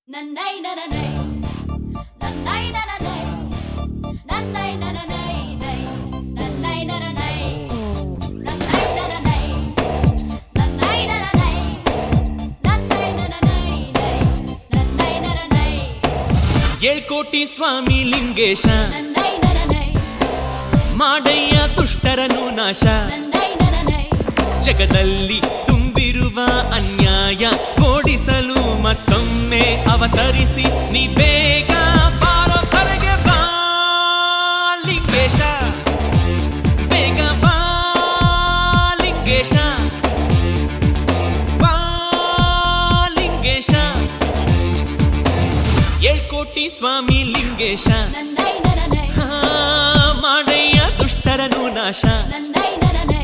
ನನ್ನೈ ನನನೈ ನನ್ನೈ ನನನೈ ನನ್ನೈ ನನನೈ ನೈ ನನ್ನೈ ನನನೈ ನನ್ನೈ ನನನೈ ನನ್ನೈ ನನನೈ ನನ್ನೈ ನನನೈ ನೈ ನನ್ನೈ ನನನೈ ಏಳ್ಕೋಟಿ ಸ್ವಾಮಿ ಲಿಂಗೇಶ ನನ್ನೈ ನನನೈ ಮಾಡಯ್ಯ ದುಷ್ಟರನು ನಾಶ ನನ್ನೈ ನನನೈ ಜಗದಲ್ಲಿ ತುಂಬಿರುವ ಅನ್ಯಾಯ ಓಡಿಸಲು ಮತ್ತೊಮ್ಮೆ ಅವತರಿಸಿ ನೀ ಬೇಗ ಬಾರೋ ತಲೆಗೆ ಬಾ ಲಿಂಗೇಶ ಬೇಗ ಬಾ ಲಿಂಗೇಶ ಬಾ ಲಿಂಗೇಶ ಏಳ್ಕೋಟಿ ಸ್ವಾಮಿ ಲಿಂಗೇಶ ನನ್ನೈ ನನನೈ ಹಾ, ಮಾಡಯ್ಯ ದುಷ್ಟರನು ನಾಶ ನನ್ನೈ ನನನೈ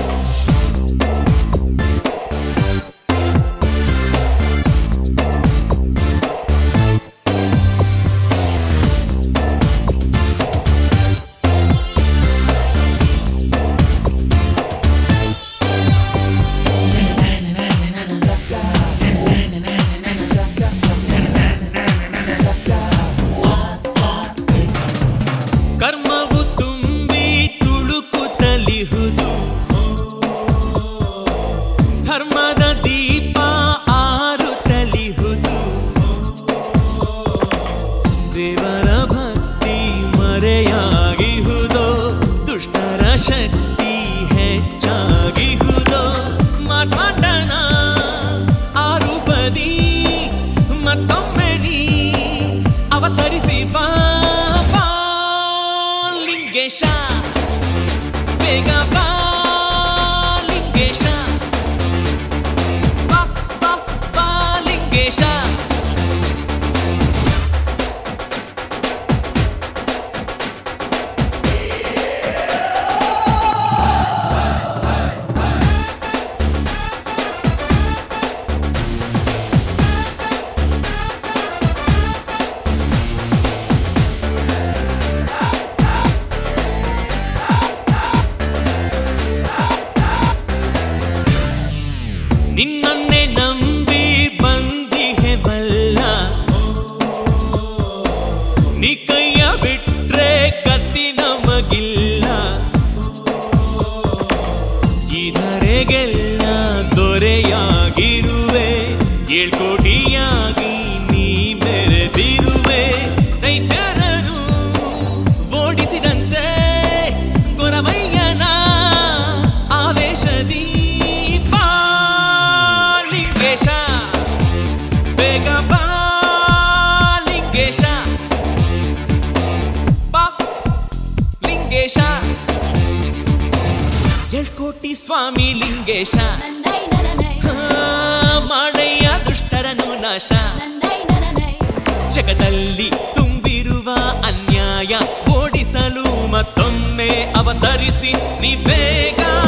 ಕರ್ಮವು ತುಂಬಿ ತುಳುಕುತ್ತಲಿಹುದು ಧರ್ಮದ ದೀಪ ಆರುತ್ತಲಿಹುದು ದೇವರ ಭಕ್ತಿ ಮರೆಯಾಗಿಹುದೋ ದುಷ್ಟರ ಶಕ್ತಿ ಹೆಚ್ಚಾಗಿಹುದೋ ಮಾರ್ತಾಂಡನ ಆರುಪದಿ ಮತ್ತೊಮ್ಮೆ ನೀ ಅವತರಿಸಿ ಬಾ ಬಾ ಲಿಂಗೇಶ ಬೇಗ ಬಾ ಲಿಂಗೇಶ ಬಾ ಬಾ ಬಾ ಲಿಂಗೇಶ ನಿನ್ನನ್ನೇ ನಂಬಿ ಬಂದಿಹೆ ಬಲ್ಲ ನೀ ಕೈಯ ಬಿಟ್ರೆ ಗತಿ ನಮಗಿಲ್ಲ ಇದರೆಗೆಲ್ಲ ದೊರೆಯಾಗಿರುವೆ ಏಳ್ಕೋಟಿಯಾಗಿ ನೀ ಮೆರೆದಿರುವೆ ರೈತರನು ಓಡಿಸಿದಂತೆ ಗೊರವಯ್ಯನ ಆವೇಶದಿ ಬಾ ಲಿಂಗೇಶ ಬೇಗ ಬಾ ಲಿಂಗೇಶ ಬಾ ಲಿಂಗೇಶ ಎಳ್ಕೋಟಿ ಸ್ವಾಮಿ ಲಿಂಗೇಶ ನನ್ನೈ ನನನೈ ಹಾ, ಮಾಡಯ್ಯ ದುಷ್ಟರನು ನಾಶ ನನ್ನೈ ನನನೈ ಜಗದಲ್ಲಿ ತುಂಬಿರುವ ಅನ್ಯಾಯ ಓಡಿಸಲು ಮತ್ತೊಮ್ಮೆ ಅವತರಿಸಿ ನೀ ಬೇಗ